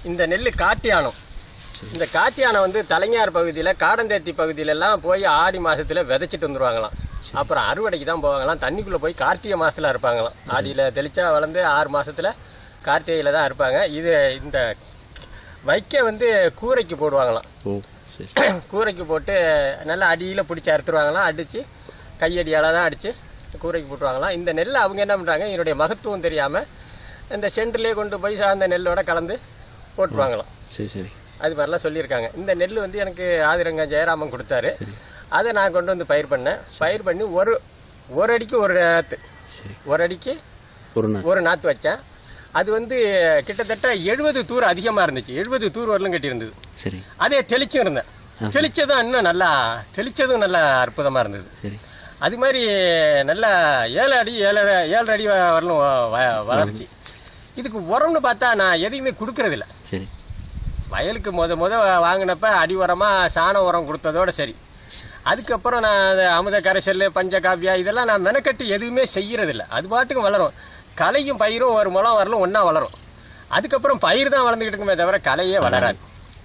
இந்த நெல் காட்டியானம் இந்த காட்டியானம் வந்து தலைஞார் பகுதியில் காடந்தேத்தி பகுதியிலலாம் போய் ஆடி மாசத்துல விதைச்சிட்டு வந்துருவாங்களாம் அப்புறம் அறுவடைக்கு தான் போவாங்களாம் தண்ணிக்குள்ளே போய் கார்த்திகை மாசத்துல இருப்பாங்களாம் ஆடியில் தெளிச்சா வளர்ந்து ஆறு மாசத்துல கார்த்திகையில் தான் இருப்பாங்க இது இந்த வைக்க வந்து கூரைக்கு போடுவாங்களாம் ஓ சரி கூரைக்கு போட்டு நல்லா அடியில் பிடிச்சி அறுத்துருவாங்களாம் அடித்து கையடியால் தான் அடித்து கூரைக்கு போட்டுருவாங்களாம் இந்த நெல்லை அவங்க என்ன பண்ணுறாங்க என்னுடைய மகத்துவம் தெரியாமல் இந்த சென்ட்லேயே கொண்டு போய் அந்த நெல்லோட கலந்து போட்டுருவாங்களாம் சரி சரி அது மாதிரிலாம் சொல்லியிருக்காங்க இந்த நெல் வந்து எனக்கு ஆதிரங்க ஜெயராமன் கொடுத்தாரு அதை நான் கொண்டு வந்து பயிர் பண்ணேன் பயிர் பண்ணி ஒரு ஒரு அடிக்கு ஒரு நாற்று சரி ஒரு அடிக்கு ஒரு நாள் ஒரு நாற்று வச்சேன் அது வந்து கிட்டத்தட்ட எழுபது தூர் அதிகமாக இருந்துச்சு எழுபது தூர் வரலும் கட்டியிருந்தது சரி அதே தெளிச்சும் இருந்தேன் தெளிச்சதும் இன்னும் நல்லா தெளிச்சதும் நல்லா அற்புதமாக இருந்தது சரி அது மாதிரி நல்லா ஏழு அடி ஏழு ஏழு அடி வ- வரலும் வ- வ- வளர்ச்சி இதுக்கு உரம்னு பார்த்தா நான் எதையுமே கொடுக்கறதில்ல சரி வயலுக்கு முத முத வாங்கினப்ப அடி உரமாக சாண உரம் கொடுத்ததோட சரி அதுக்கப்புறம் நான் அந்த அமுத கரைசல் பஞ்சகாவியா இதெல்லாம் நான் மெனக்கட்டு எதுவுமே செய்யறதில்ல அது பாட்டுக்கு வளரும் களையும் பயிரும் ஒரு முளம் வரலும் ஒன்றா வளரும் அதுக்கப்புறம் பயிர் தான் வளர்ந்துக்கிட்டு இருக்குமே தவிர களையே வளராது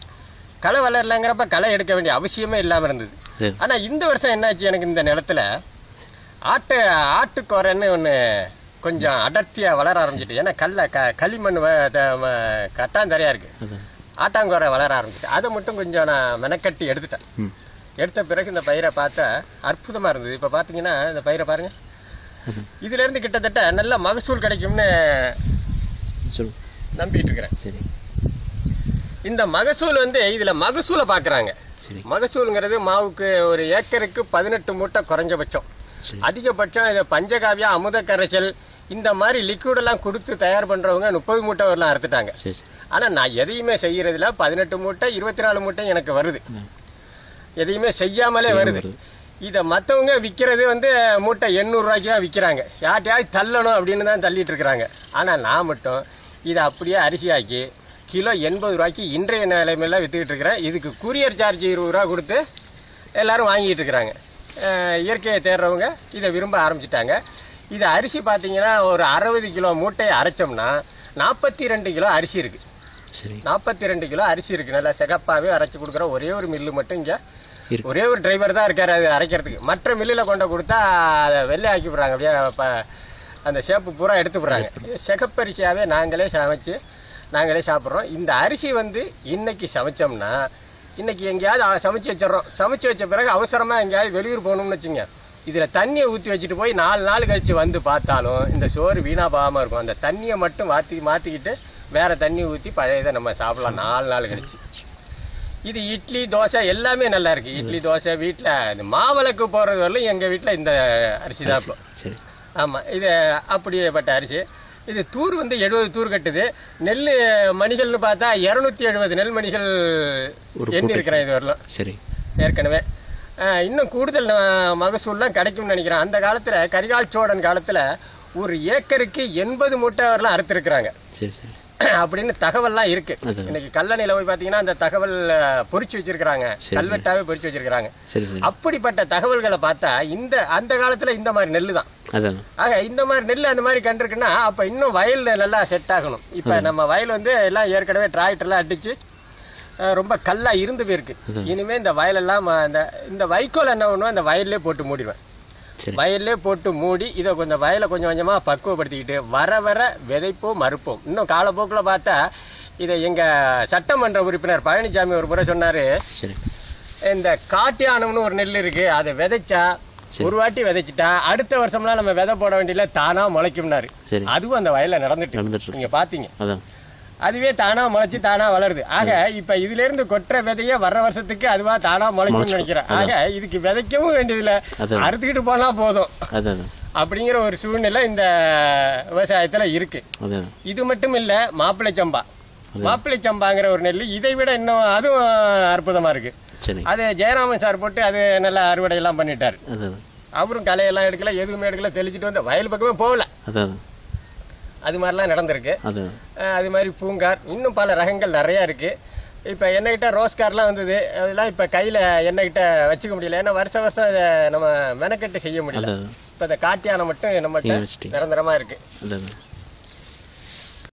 களை வளரலைங்கிறப்ப களை எடுக்க வேண்டிய அவசியமே இல்லாமல் இருந்தது சரி. ஆனால் இந்த வருஷம் என்னாச்சு எனக்கு இந்த நிலத்துல ஆட்டு ஆட்டுக்கோரன்னு ஒன்று கொஞ்சம் அடர்த்தியாக வளர ஆரம்பிச்சிட்டு ஏன்னா கல்ல க களிமண் வ- த- ம- கட்டாந்தரையாக இருக்குது அதான் ஆட்டாங்கோரை வளர ஆரம்பிச்சிட்டு அதை மட்டும் கொஞ்சம் நான் மெனக்கட்டி எடுத்துட்டேன் ம் எடுத்த பிறகு இந்த பயிரை பார்த்தா அற்புதமாக இருந்தது இப்போ பார்த்தீங்கன்னா இந்த பயிரை பாருங்க இதுலேருந்து கிட்டத்தட்ட நல்ல மகசூல் கிடைக்கும்னு சொல்லு நம்பிட்டு இருக்கிறேன் சரி இந்த மகசூல் வந்து இதில் மகசூலை பார்க்குறாங்க சரி மகசூலுங்கிறது மாவுக்கு ஒரு ஏக்கருக்கு பதினெட்டு மூட்டை குறைஞ்சபட்சம் சரி அதிகபட்சம் இதை பஞ்சகாவியா அமுத கரைசல் இந்த மாதிரி லிக்விடெல்லாம் கொடுத்து தயார் பண்ணுறவங்க முப்பது மூட்டை வரலாம் அறுத்துட்டாங்க சரி சரி ஆனால் நான் எதையுமே செய்யறதில்ல பதினெட்டு மூட்டை இருபத்தி நாலு மூட்டை எனக்கு வருது ம். எதையுமே செய்யாமலே செய்யாம வருது வருது. இதை மற்றவங்க விற்கிறது வந்து மூட்டை எண்ணூறுரூவாய்க்கு தான் விற்கிறாங்க யார்ட்டையாவது தள்ளணும் அப்படின்னு தான் தள்ளிட்டு இருக்கிறாங்க ஆனால் நான் மட்டும் இதை அப்படியே அரிசியாக்கி கிலோ எண்பது ரூபாய்க்கு இன்றைய நிலைமையில விற்றுக்கிட்டு இருக்கிறேன் இதுக்கு கூரியர் சார்ஜ் இருபது ரூபா கொடுத்து எல்லாரும் வாங்கிட்டு இருக்கிறாங்க அஹ் இயற்கையை தேடுறவங்க இதை விரும்ப ஆரம்பிச்சிட்டாங்க இது அரிசி பார்த்தீங்கன்னா ஒரு அறுபது கிலோ மூட்டையை அரைச்சோம்னா நாற்பத்தி ரெண்டு கிலோ அரிசி இருக்குது சரி நாற்பத்தி ரெண்டு கிலோ அரிசி இருக்கு நல்லா சிகப்பாவே அரைச்சி கொடுக்குற ஒரே ஒரு மில்லு மட்டும் இங்கே இருக்கு. ஒரே ஒரு டிரைவர் தான் இருக்காரு அது அரைக்கிறதுக்கு மற்ற மில்லில் கொண்டு கொடுத்தா அதை வெள்ளை ஆக்கி விடுறாங்க அப்படியே ப- அந்த சேப்பு பூரா எடுத்து விடுறாங்க இது சிகப்பரிசியாவே நாங்களே சமைச்சு நாங்களே சாப்பிட்றோம் இந்த அரிசி வந்து இன்னைக்கு சமைச்சோம்னா இன்னைக்கு எங்கேயாவது அ- சமைச்சு வச்சிடறோம் சமைச்சு வச்ச பிறகு அவசரமாக எங்கேயாவது வெளியூர் போகணும்னு வச்சுங்க இதில் தண்ணியை ஊற்றி வச்சுட்டு போய் நாலு நாள் கழித்து வந்து பார்த்தாலும் இந்த சோறு வீணாக போகாமல் இருக்கும் அந்த தண்ணியை மட்டும் மாற்றி மாற்றிக்கிட்டு வேற தண்ணி ஊற்றி பழையதை நம்ம சாப்பிடலாம் நாலு நாள் கழிச்சு இது இட்லி தோசை எல்லாமே நல்லா இருக்கு இட்லி தோசை வீட்டில் இந்த மாவிளக்கு போகிறது வரலும் எங்கள் வீட்டில் இந்த அரிசி தான் இப்போ சரி ஆமாம் இது அப்படியேப்பட்ட அரிசி இது தூர் வந்து எழுபது தூர் கட்டுது நெல் மணிகள்னு பார்த்தா இரநூத்தி எழுபது நெல் மணிகள் ஒரு எண்ணி இருக்கிறேன் இது வரலாம் சரி ஏற்கனவே அஹ், இன்னும் கூடுதல் அஹ், மகசூல்லாம் கிடைக்கும்னு நினைக்கிறேன் அந்த காலத்தில் கரிகால் சோழன் காலத்தில் ஒரு ஏக்கருக்கு எண்பது மூட்டை வரலாம் அறுத்துருக்குறாங்க சரி சரி அப்படின்னு தகவல்லாம் இருக்கு அதான். இன்னைக்கு கல்லணையில போய் பார்த்தீங்கன்னா அந்த தகவல் அஹ், பொறிச்சு வச்சிருக்கிறாங்க சரி. கல்வெட்டாவே பொறிச்சு வச்சிருக்கிறாங்க சரி சரி அப்படிப்பட்ட தகவல்களை பார்த்தா இந்த அந்த காலத்துல இந்த மாதிரி நெல்லு தான் அதான் ஆக இந்த மாதிரி நெல் அந்த மாதிரி கண்டிருக்குன்னா அப்ப இன்னும் வயல் நல்லா செட் ஆகணும் இப்ப நம்ம வயல் வந்து எல்லாம் ஏற்கனவே டிராக்டர்லாம் அடிச்சு அஹ், ரொம்ப கல்லா இருந்து போயிருக்கு இனிமே இந்த வயலெல்லாம் ம- இந்த இந்த வைக்கோல் என்ன பண்ணுவோம் இந்த வயல்லே போட்டு மூடிடுவேன் சரி வயல்லே போட்டு மூடி இதை கொஞ்சம் வயலை கொஞ்சம் கொஞ்சமாக பக்குவப்படுத்திக்கிட்டு வர வர விதைப்போம் மறுப்போம் இன்னும் காலப்போக்கில் பார்த்தா இதை எங்கள் சட்டமன்ற உறுப்பினர் பழனிசாமி ஒரு முறை சொன்னார் சரி இந்த காட்டியானம்னு ஒரு நெல் இருக்குது அதை விதைச்சா ஒரு வாட்டி விதைச்சிட்டா அடுத்த வருஷம்லாம் நம்ம விதை போட வேண்டியல தானாக முளைக்கும்னாரு சரி அதுவும் அந்த வயலில் நடந்துட்டு நடந்துட்டு இருக்கு. நீங்கள் பார்த்தீங்க அதான் அதுவே தானா முளைச்சு தானா வளருது ஆக இப்ப இதுல இருந்து கொட்டுற விதைய வர்ற வருஷத்துக்கு அதுவா தானா முளைக்கும்னு நினைக்கிறேன் ஆக இதுக்கு விதைக்கவும் வேண்டியதில்ல அதான். அறுத்துக்கிட்டு போனா போதும் அதான் அதான் அப்படிங்கிற ஒரு சூழ்நிலை இந்த விவசாயத்துல இருக்கு அதான் இது மட்டும் இல்ல மாப்பிள்ளை சம்பா மாப்பிள்ளை சம்பாங்கிற ஒரு நெல் இதை விட இன்னும் அதுவும் அற்புதமா இருக்கு சரி அது ஜெயராமன் சார் போட்டு அது நல்லா அறுவடை எல்லாம் பண்ணிட்டாரு அதான் அவரும் களையெல்லாம் எடுக்கல எதுவுமே எடுக்கல தெளிச்சிட்டு வந்து வயல் பக்கமே போகல அதான் அது மாதிரிலாம் நடந்திருக்கு அதான் அஹ் அது மாதிரி பூங்கார் இன்னும் பல ரகங்கள் நிறையா இருக்குது இப்போ எண்ணெய்கிட்ட ரோஸ் கார்லாம் வந்தது அதெல்லாம் இப்போ கையில் எண்ணெய்கிட்ட வச்சுக்க முடியல ஏன்னா வருஷ வருஷம் இதை நம்ம மெனக்கெட்டு செய்ய முடியல அதான் இப்போ இந்த காட்டியானை மட்டும் நம்மகிட்ட வச்சுட்டீங்க. நிரந்தரமாக இருக்குது அதான்